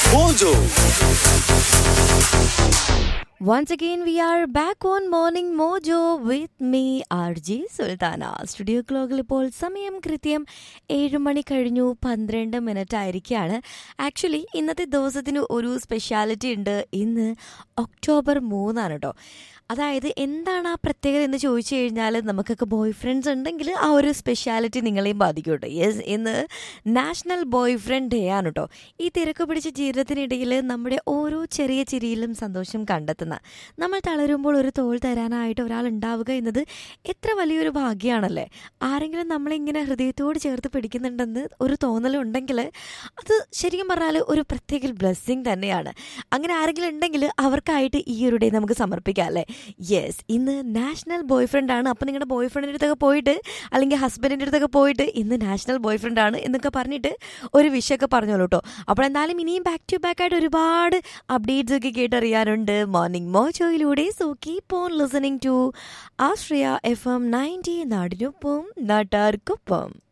Mojo. Once again, we are back on Morning Mojo with me, RJ Sulthana studio ക്ലോക്കിൽ ഇപ്പോൾ സമയം കൃത്യം ഏഴ് മണി കഴിഞ്ഞു പന്ത്രണ്ട് മിനിറ്റ് ആയിരിക്കുകയാണ് ആക്ച്വലി ഇന്നത്തെ ദിവസത്തിന് ഒരു സ്പെഷ്യാലിറ്റി ഉണ്ട് ഇന്ന് ഒക്ടോബർ മൂന്നാണ് കേട്ടോ അതായത് എന്താണ് ആ പ്രത്യേകത എന്ന് ചോദിച്ചു കഴിഞ്ഞാൽ നമുക്കൊക്കെ ബോയ് ഫ്രണ്ട്സ് ഉണ്ടെങ്കിൽ ആ ഒരു സ്പെഷ്യാലിറ്റി നിങ്ങളെയും ബാധിക്കും കേട്ടോ യെസ് ഇന്ന് നാഷണൽ ബോയ് ഫ്രണ്ട് ഡേ ആണ് കേട്ടോ ഈ തിരക്ക് പിടിച്ച ജീവിതത്തിനിടയിൽ നമ്മുടെ ഓരോ ചെറിയ ചിരിയിലും സന്തോഷം കണ്ടെത്തുന്ന നമ്മൾ തളരുമ്പോൾ ഒരു തോൾ തരാനായിട്ട് ഒരാൾ ഉണ്ടാവുക എന്നത് എത്ര വലിയൊരു ഭാഗ്യമാണല്ലേ ആരെങ്കിലും നമ്മളിങ്ങനെ ഹൃദയത്തോട് ചേർത്ത് പിടിക്കുന്നുണ്ടെന്ന് ഒരു തോന്നലുണ്ടെങ്കിൽ അത് ശരിക്കും പറഞ്ഞാൽ ഒരു പ്രത്യേക ബ്ലെസ്സിങ് തന്നെയാണ് അങ്ങനെ ആരെങ്കിലും ഉണ്ടെങ്കിൽ അവർക്കായിട്ട് ഈ ഒരു ഡേ നമുക്ക് സമർപ്പിക്കാം അല്ലേ യെസ് ഇന്ന് നാഷണൽ ബോയ് ഫ്രണ്ട് ആണ് അപ്പം നിങ്ങളുടെ ബോയ് ഫ്രണ്ടിൻ്റെ അടുത്തൊക്കെ പോയിട്ട് അല്ലെങ്കിൽ ഹസ്ബൻഡിൻ്റെ അടുത്തൊക്കെ പോയിട്ട് ഇന്ന് നാഷണൽ ബോയ് ഫ്രണ്ട് ആണ് എന്നൊക്കെ പറഞ്ഞിട്ട് ഒരു വിഷയമൊക്കെ പറഞ്ഞോളൂ കേട്ടോ അപ്പോൾ എന്തായാലും ഇനിയും ബാക്ക് ടു ബാക്ക് ആയിട്ട് ഒരുപാട് അപ്ഡേറ്റ്സ് ഒക്കെ കേട്ടറിയാനുണ്ട് മോർണിംഗ് മോജോയിലൂടെ so keep on listening to Ashraya FM ninety നയൻറ്റി നാടിനൊപ്പം നാട്ടാർക്കൊപ്പം